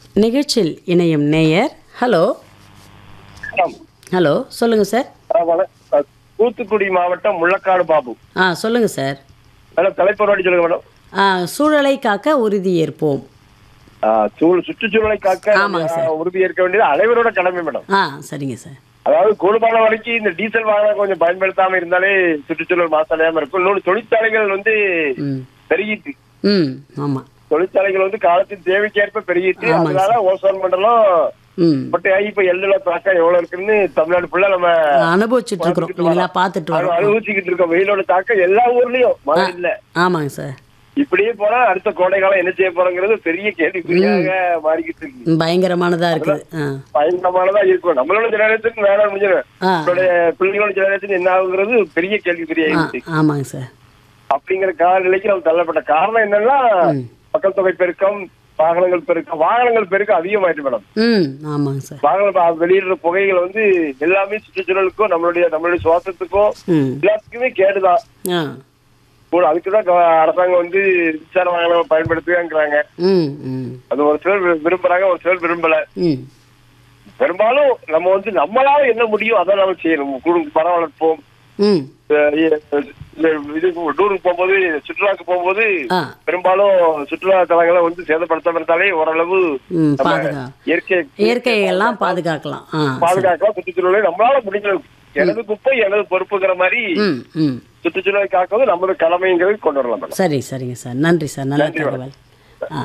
நிகழ்ச்சியில் இணையும் நேயர் ஹலோ வணக்கம். ஹலோ சொல்லுங்கள் சார் ஆ, வண- ஆ, தூத்துக்குடி மாவட்டம் முள்ளக்காடு பாபு ஆ சொல்லுங்கள் சார் மேடம் தலைப்பு வாட்டி சொல்லுங்க மேடம் ஆ சூழலை காக்க உறுதி ஏற்போம் ஆ, சூழ் சுற்றுச்சூழலை காக்க ஆமாங்க நம்ம, சார். ஆ, உறுதி ஏற்க வேண்டியது அனைவரோட கடமை மேடம் ஆ சரிங்க சார் அதாவது கூடுமான வரைக்கும் இந்த டீசல் வாகனம் கொஞ்சம் பயன்படுத்தாம இருந்தாலே சுற்றுச்சூழல் மாசடையாம இருக்கும் இன்னொன்று தொழிற்சாலைகள் வந்து ம் பெருகிட்டு ம் ஆமாம் தொழிற்சாலைகள் வந்து காலத்தின் தேவைக்கேற்ப பெருகிட்டு ஆமாங்க அதனால ஓசோன் மண்டலம் ம் பட் ஆகி இப்ப எல்லுல தாக்கம் எவ்வளவு இருக்குன்னு தமிழ்நாடு ஃபுல்லா நம்ம அனுபவிச்சுட்டு இருக்கிறோம் இல்லைங்களா பார்த்துட்டு அனு- வரோம் அனுபவிச்சுக்கிட்டு இருக்கோம் வெயிலோட தாக்கம் எல்லா ஊர்லயும் மழை இல்ல ஆமாங்க சார் இப்படியே போனா அடுத்த கோடை காலம் என்ன செய்ய போறோங்கிறது பெரிய கேள்விக்குறியாக மாறிக்கிட்டு இருக்கு பயங்கரமானதாக இருக்குது ஆ பயங்கரமானதா இருக்கும் நம்மளோட ஜெனரேஷன் வேற முடிஞ்சிடும் ஆ நம்மளுடைய பிள்ளைகளோட ஜெனரேஷன் என்ன ஆகுங்கிறது பெரிய ஆ கேள்விக்குறியாயிடுச்சு ஆமாங்க சார் அப்படிங்கிற காலநிலைக்கு நம்ம தள்ளப்பட்ட காரணம் என்னன்னா மக்கள் தொகை பெருக்கம் வாகனங்கள் பெருக்கம் வாகனங்கள் பெருக்கம் அதிகமாயிட்டு மேடம் ம் ஆமாங்க சார் வாகனம் ப- வெளியிடுற புகைகள் வந்து எல்லாமே சுற்றுச்சூழலுக்கும் நம்மளுடைய நம்மளுடைய சுவாசத்துக்கும் ம் எல்லாத்துக்குமே கேடுதான் ஆ கூட அதுக்குதான் க- அரசாங்கம் வந்து மின்சார வாகனம் பயன்படுத்துகிறாங்கிறாங்க ம் ம் அது ஒரு சிலர் வி- விரும்புறாங்க ஒரு சிலர் விரும்பல ம் பெரும்பாலும் நம்ம வந்து நம்மளால என்ன முடியும் அதான் நம்ம செய்யணும் குடும்ப மரம் வளர்ப்போம் ம் அஹ் இ- இந்த இது டூருக்கு போகும்போது சுற்றுலாக்கு போகும்போது ஆ பெரும்பாலும் சுற்றுலா தலங்களை வந்து சேதப்படுத்தாம இருந்தாலே ஓரளவு ம் நம்ம பாதுகா இயற்கை இயற்கையெல்லாம் பாதுகாக்கலாம் ஆ சரி. பாதுகாக்கலாம் சுற்றுச்சூழலை நம்மளால முடிஞ்ச எனது குப்பை எனது பொறுப்புங்கிற மாதிரி ம் ம் சுற்றுச்சூழலை காக்கிறது நமது கடமைங்கிறது கொண்டு வரலாம் மேடம் சரி சரிங்க சார் நன்றி சார் நல்ல நன்றி தகவல் ஆ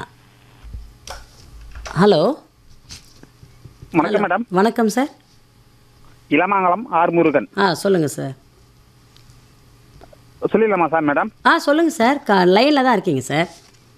ஹலோ வணக்கம் மேடம் வணக்கம் சார் இளமாங்கலம் ஆர் முருகன் ஆ சொல்லுங்கள் சார் சொல்லிடலாமா சார் மேடம் ஆ சொல்லுங்கள் சார் க லைனில் தான் இருக்கீங்க சார்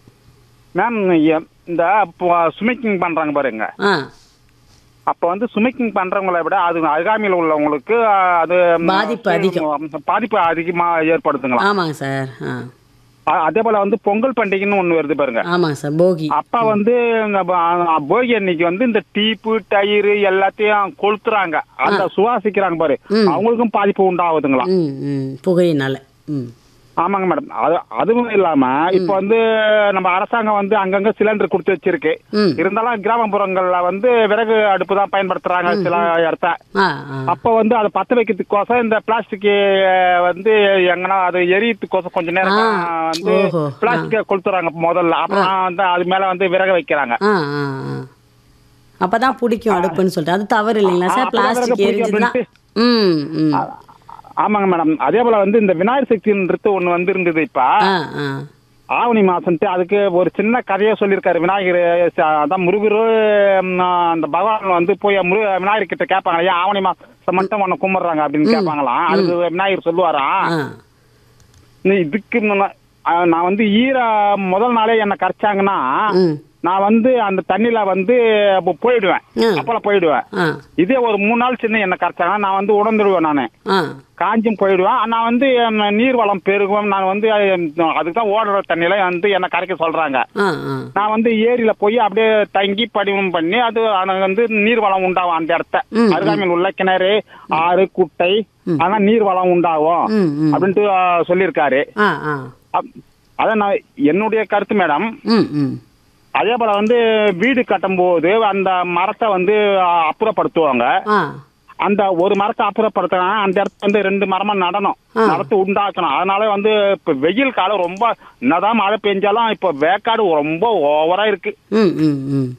மேம் எ- இந்த ஸ்விமிக்கிங் பண்ணுறாங்க பாருங்க ஆ அப்போ வந்து ஸ்விமிக்கிங் பண்ணுறவங்கள விட அது அருகாமையில் உள்ளவங்களுக்கு ஆ, அது ம், பாதிப்பு அதிகம். பாதிப்பு அதிகமாக ஏற்படுத்துங்களா ஆமாங்க சார் ஆ அ- அதே போல் வந்து பொங்கல் பண்டிகைன்னு ஒன்று வருது பாருங்க ஆமாங்க சார் போகி அப்ப வந்து இந்த ப- அ- போகி அன்னைக்கு வந்து இந்த டீப்பு டயரு எல்லாத்தையும் கொளுத்துறாங்க அந்த சுவாசிக்கிறாங்க பாரு ம். அவங்களுக்கும் பாதிப்பு உண்டாகுதுங்களா ம் ம் புகையினால ம் ஆமாங்க மேடம் அது அதுவும் இல்லாம இப்ப வந்து நம்ம அரசாங்கம் வந்து அங்கங்க சிலிண்டர் கொடுத்து வச்சிருக்கு ம் இருந்தாலும் கிராமப்புறங்கள்ல வந்து விறகு அடுப்பு தான் பயன்படுத்துறாங்க சில இடத்த ஆ ஆ அப்ப வந்து அதை பத்த வைக்கிறதுக்கோசம் இந்த பிளாஸ்டிக் வந்து எங்கன்னா அது எரியத்துக்கோசம் கொஞ்ச நேரம் ஆ, வந்து ஓஹோ, ஆ. பிளாஸ்டிக் கொளுத்துறாங்க முதல்ல அப்புறம் வந்து அது மேல வந்து விறகு வைக்கிறாங்க ஆ ஆ ஆ அப்பதான் பிடிக்கும் அடுப்புன்னு சொல்லிட்டு அது தவறு இல்லைங்களா ஆ, சார் அப்பதான் பிளாஸ்டிக் பிடிக்கும் எரிஞ்சுதான் அப்படின்ட்டு. ம் ம் ஆமாங்க மேடம் அதே போல வந்து இந்த விநாயகர் சக்தின்றது ஒண்ணு வந்து இருந்தது இப்ப ஆ ஆ ஆவணி மாசம்ட்டு அதுக்கு ஒரு சின்ன கதையை சொல்லியிருக்காரு விநாயகர் ச- அதான் முருகர் ம், அந்த பகவான் வந்து போய் முரு விநாயகர் கிட்ட கேட்பாங்க ஏன் ஆவணி மாசம் மட்டும் உன்னை கும்பிடுறாங்க அப்படின்னு கேட்பாங்களாம் அதுக்கு விநாயகர் சொல்லுவாராம் ஆ நீ இதுக்கு முன்ன- ஆ, நான் வந்து ஈர முதல் நாளே என்னை கரைச்சாங்கன்னா ம் நான் வந்து அந்த தண்ணியில வந்து அப்போ போயிடுவேன் ம். அப்போலாம் போயிடுவேன் ஆ இதே ஒரு மூணு நாள் சின்ன என்னை கரைச்சாங்கன்னா நான் வந்து உணர்ந்துடுவேன் நான் ஆ காஞ்சும் போயிடுவேன் நான் வந்து என் நீர் வளம் பெருகும் நான் வந்து அஹ், அதுக்கு தான் ஓடுற தண்ணியில வந்து என்னை கரைக்க சொல்றாங்க ஆ ஆ நான் வந்து ஏரியில போய் அப்படியே தங்கி படிவம் பண்ணி அது அது வந்து நீர் வளம் உண்டாகும் அந்த இடத்த ம், அருகாமையில் உள்ள கிணறு ஆறு குட்டை ஆனா நீர் வளம் உண்டாகும் ம் ம் அப்படின்ட்டு அஹ், சொல்லியிருக்காரு ஆ ஆ அப்- அதான் நான் என்னுடைய கருத்து மேடம் ம் ம் அதே போல வந்து வீடு கட்டும்போது அந்த மரத்தை வந்து அஹ், அப்புறப்படுத்துவாங்க ஆ அந்த ஒரு மரத்தை அப்புறப்படுத்தினா அந்த இடத்துல வந்து ரெண்டு மரமா நடணும் ஆ. மரத்தை உண்டாக்கணும் அதனால வந்து இப்ப வெயில் காலம் ரொம்ப என்னதான் மழை பெஞ்சாலும் இப்ப வேக்காடு ரொம்ப ஓவரா இருக்கு ம் ம் ம்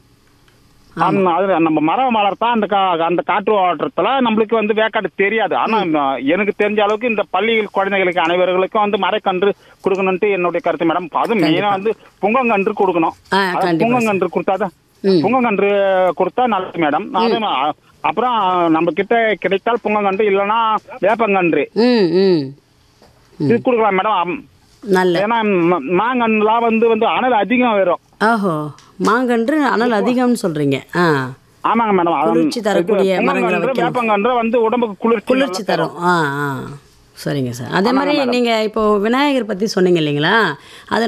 அந்த- அது நம்ம மரம் வளர்த்தா அந்த கா- அந்த காற்று ஓட்டத்துல நம்மளுக்கு வந்து வேக்காடு தெரியாது ஆனா நான் எனக்கு தெரிஞ்ச அளவுக்கு இந்த பள்ளி குழந்தைகளுக்கு அனைவர்களுக்கும் வந்து மரக்கன்று கொடுக்கணும்ட்டு என்னுடைய கருத்து மேடம் அதுவும் மெயினா வந்து புங்கங்கன்று கொடுக்கணும் ஆ, அதான் கண்டிப்பா புங்கங்கன்று கொடுத்தாதான் ம். புங்கங்கன்று கொடுத்தா நல்லது மேடம் அது அ- அப்புறம் நம்ம கிட்ட கிடைத்தால் புங்கங்கன்று இல்லைன்னா வேப்பங்கன்று ம் ம் இது கொடுக்கலாம் மேடம் அம்- நல்ல ஏன்னா ம- மாங்கன்றுலாம் வந்து வந்து அனல் அதிகம் வரும் ஓஹோ மாங்கன்று அனல் அதிகம்னு சொல்றீங்க ஆ ஆமாங்க மேடம் அது- குளிர்ச்சி தரக்கூடிய இது மரங்களை புங்கங்கன்று, வைக்கணும். வேப்பங்கன்று வந்து உடம்புக்கு குளிர்ச்சி குளிர்ச்சி நல்லா தரும் ஆ ஆ சரிங்க சார் அதே மாதிரி நீங்கள் இப்போ விநாயகர் பற்றி சொன்னீங்க இல்லைங்களா அதை